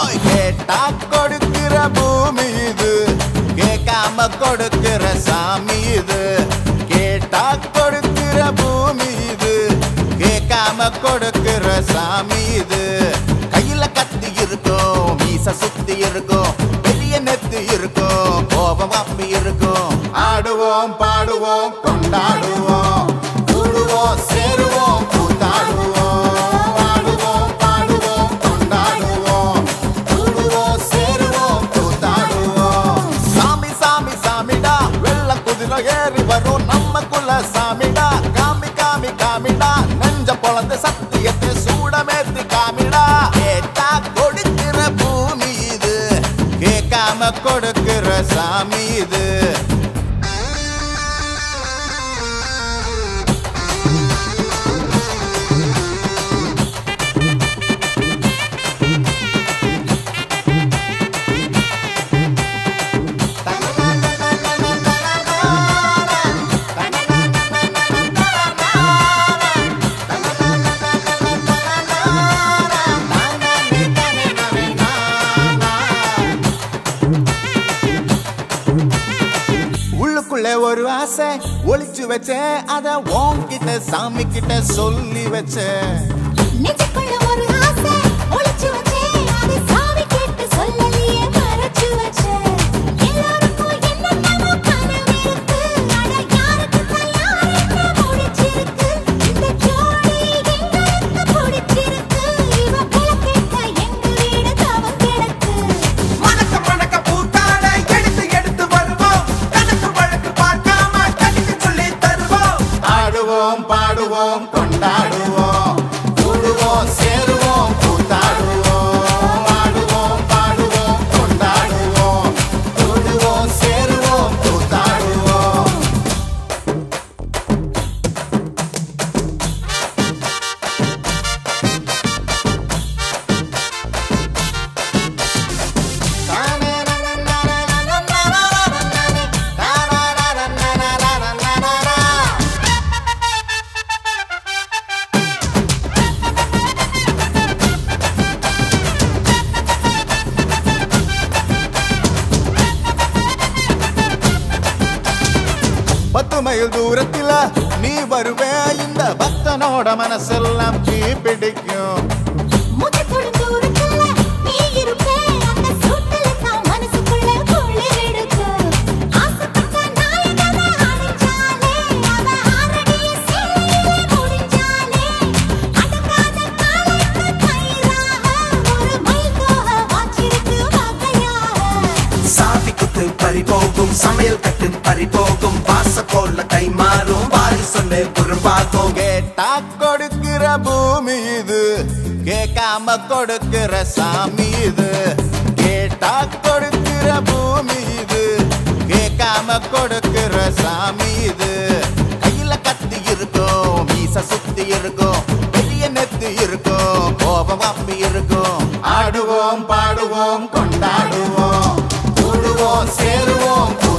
ஓய் கேட்டா கொடுக்கிற பூமி இது கேட்காம கொடுக்கிற சாமி இது கேட்டா கொடுக்கிற பூமி இது கேட்காம கொடுக்கிற சாமி இது கையில கத்தி இருக்கும் மீச சுத்தி இருக்கும் பெரிய நெத்தி இருக்கும் கோபம் அப்பி இருக்கும் ஆடுவோம் பாடுவோம் கொண்டாடுவோம் கூடுவோம் சேருவோம் கூத்தாடுவோம் ஆடுவோம் பாடுவோம் கொண்டாடுவோம் கூடுவோம் சேருவோம் கூத்தாடுவோம் சாமி சாமி சாமிடா வெள்ள குதிரை ஏறி வரும் நம்ம குல சாமிடா காமி காமி காமிடா நெஞ்ச பொழந்த சத்தியத்தை சூடமேத்தி காமிடா கேட்டா கொடுக்கிற பூமி இது கேட்காம கொடுக்கிற சாமி இது உள்ளுக்குள்ள ஒரு ஆசை ஒளிச்சு வச்சேன் அத உன்கிட்ட சாமி கிட்ட சொல்லி வச்சேன் நெஞ்சுக்குள்ள ஒரு ஆசை ஒளிச்சு வச்சேன் அதை சாமி கேட்டு சொல்லலையே மறைச்சு வச்சேன் எல்லாருக்கும் என்னென்னமோ கனவு இருக்கு அட யாருக்கு தயார் என்ன முடிச்சிருக்கு இந்த ஜோடி எங்களுக்கு பிடிச்சிருக்கு இவ புலக்கிட்ட எங்க வீடு தவம் கிடக்கு மணக்க மணக்க பூத்தாட எடுத்து எடுத்து வருவோம் கணக்கு வழக்கு பார்க்காம கணிக்கு சொல்லி தருவோம் ஆடுவோம் பாடுவோம் கொண்டாடுவோம் கூடுவோம் சேருவோம் கூத்தாடுவோம் ஆடுவோம் பாடுவோம் கொண்டாடுவோம் கூடுவோம் சேருவோம் கூத்தாடுவோம் பத்து மைல் தூரத்தில நீ வருவே இந்த பக்தனோட மனசெல்லாம் தீ பிடிக்கும் முகத்தோட தூரத்துல நீ இருப்ப அந்த சூட்டுல தான் மனசுக்குள்ள குளிர் எடுக்கு ஆசைப்பட்ட நாயகனை அடைஞ்சாலே அவ ஆறடிய சேலையிலே முடிஞ்சாலே அடங்காத காலத்து கயிறாக ஒரு மைல் தோக வாச்சிருக்கு வகையாக சாவி குத்து பறி போகும் சமையல் கட்டு பறி போகும் வாச போல கை மாறும் வாரி சொல்லு குறும்பாகும் கேட்டா கொடுக்கிற பூமி இது கேட்காம கொடுக்கிற சாமி இது கேட்டா கொடுக்கிற பூமி இது கேட்காம கொடுக்கிற சாமி இது கையில கத்தி இருக்கும் மீச சுத்தி இருக்கும் பெரிய நெத்தி இருக்கும் கோபம் அப்பி இருக்கும் ஆடுவோம் பாடுவோம் கொண்டாடுவோம் கூடுவோம் சேருவோம்